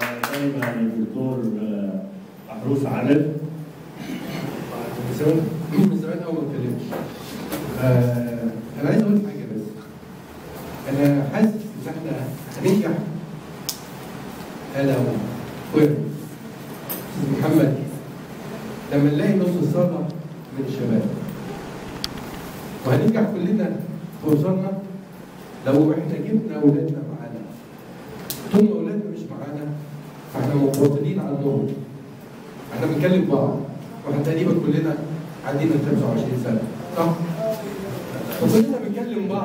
دايما الدكتور محروس عامر من زمان من زمان قوي ما اتكلمتش. آه، انا عايز اقول حاجه بس. انا حاسس ان احنا هننجح انا واخويا استاذ محمد لما نلاقي نص الصلاه من الشباب. وهننجح كلنا في وصولنا لو احنا جبنا اولادنا معانا. طول ما اولادنا مش معانا فاحنا منفصلين عنهم. احنا بنكلم بعض واحنا تقريبا كلنا عدينا ال 25 سنه صح؟ وكلنا بنكلم بعض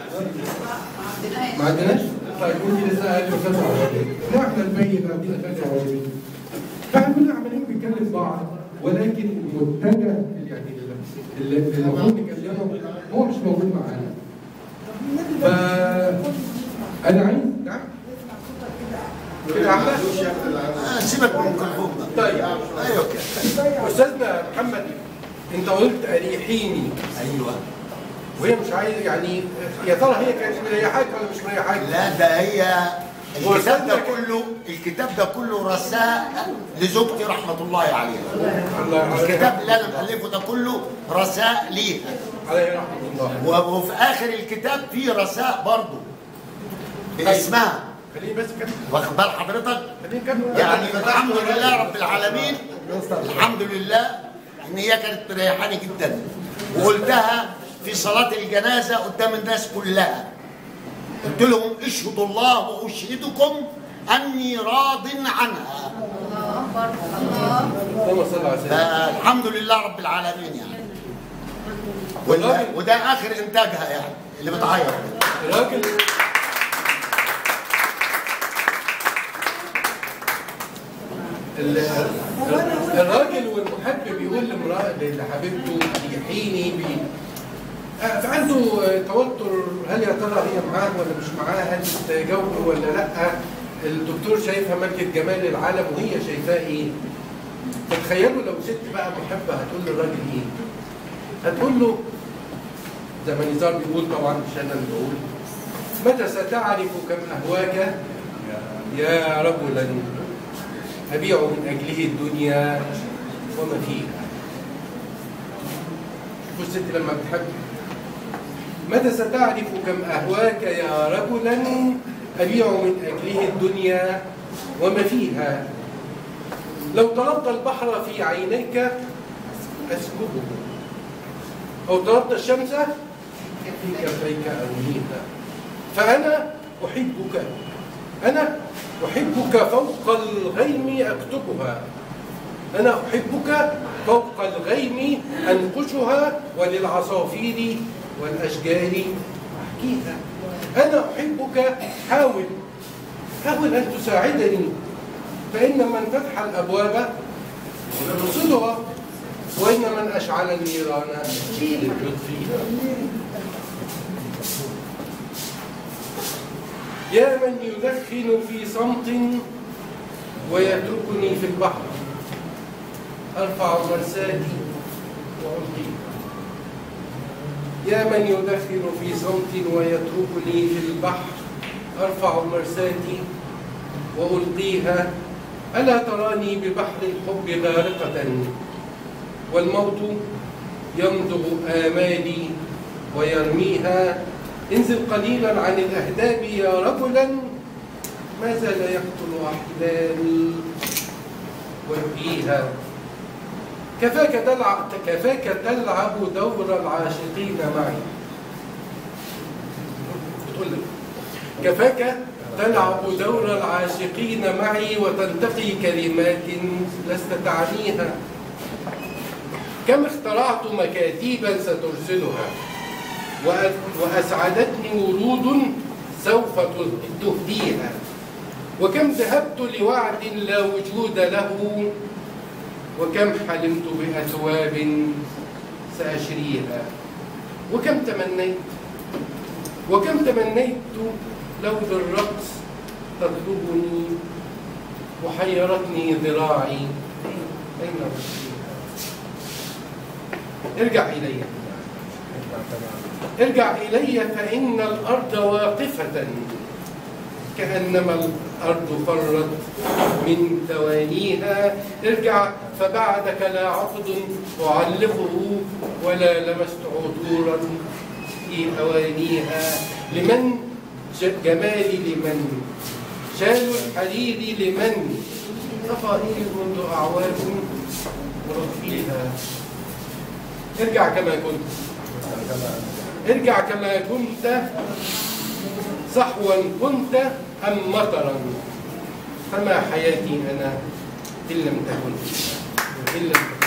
ما عندناش؟ طيب انت لسه اقل من 25 لا احنا الباقي عندنا 25 فاحنا كلنا عمالين بنكلم بعض ولكن المتجه يعني اللي اللي المفروض نكلمه هو مش موجود معانا ف انا عايز نعم كده احمد آه، سيبك من الميكروفون بقى طيب ايوه كده استاذنا محمد انت قلت اريحيني ايوه وهي مش عايزه يعني يا ترى هي كانت مريحاك ولا مش مريحاك؟ لا ده هي الكتاب ده وصلت- كله الكتاب ده كله رسائل لزوجتي رحمه الله عليها الله عليه الكتاب اللي انا مؤلفه ده كله رسائل ليها عليه رحمه الله و- وفي اخر الكتاب في رسائل برضه اسمها خليني بس كمل واخد بال حضرتك خليني كمل يعني الحمد لله رب العالمين الحمد لله ان هي كانت مريحاني جدا وقلتها في صلاة الجنازة قدام الناس كلها قلت لهم اشهدوا الله واشهدكم اني راض عنها اللهم صل على سيدنا فالحمد لله رب العالمين يعني وده, وده اخر انتاجها يعني اللي بتعيط الراجل ال- الراجل والمحب بيقول لامرأة لحبيبته ريحيني بي آه، فعنده توتر هل يا ترى هي معاه ولا مش معاه هل تجاوبه ولا لا الدكتور شايفها ملكة جمال العالم وهي شايفاه ايه فتخيلوا لو ست بقى محبة هتقول للراجل ايه هتقول له زي ما نزار بيقول طبعا مش انا اللي بقول متى ستعرف كم اهواك يا رجلا ابيع من اجله الدنيا وما فيها شوفوا الست لما بتحب متى ستعرف كم اهواك يا رجلا ابيع من اجله الدنيا وما فيها لو طلبت البحر في عينيك اسكبه أو طلبت الشمس في كفيك أرميها فأنا أحبك أنا أحبك فوق الغيم أكتبها أنا أحبك فوق الغيم أنقشها وللعصافير والأشجار أحكيها أنا أحبك حاول حاول أن تساعدني فإن من فتح الأبواب يرصدها وإن من أشعل النيران يطفيها يا من يدخن في صمت ويتركني في البحر أرفع مرساتي وألقيها يا من يدخن في صمت ويتركني في البحر أرفع مرساتي وألقيها ألا تراني ببحر الحب غارقة والموت يمضغ آمالي ويرميها انزل قليلا عن الأهداب يا رجلا ما زال يقتل أحلامي ويحييها كفاك تلعب كفاك تلعب دور العاشقين معي بتقول لك كفاك تلعب دور العاشقين معي وتنتقي كلمات لست تعنيها كم اخترعت مكاتيبا سترسلها وأ- وأسعدتني ورود سوف تهديها وكم ذهبت لوعد لا وجود له وكم حلمت بأثواب سأشريها وكم تمنيت وكم تمنيت لو بالرقص تطلبني وحيرتني ذراعي أين رشديها ارجع إلي ارجع إلي فإن الأرض واقفة كأنما الأرض فرت من ثوانيها ارجع فبعدك لا عقد أعلقه ولا لمست عطورا في أوانيها لمن ج- جمالي لمن شال الحرير لمن تفاصيل منذ أعوام ورفيها ارجع كما كنت ارجع كما كنت صحوا كنت أم مطرا فما حياتي أنا إن لم تكن إن لم تكن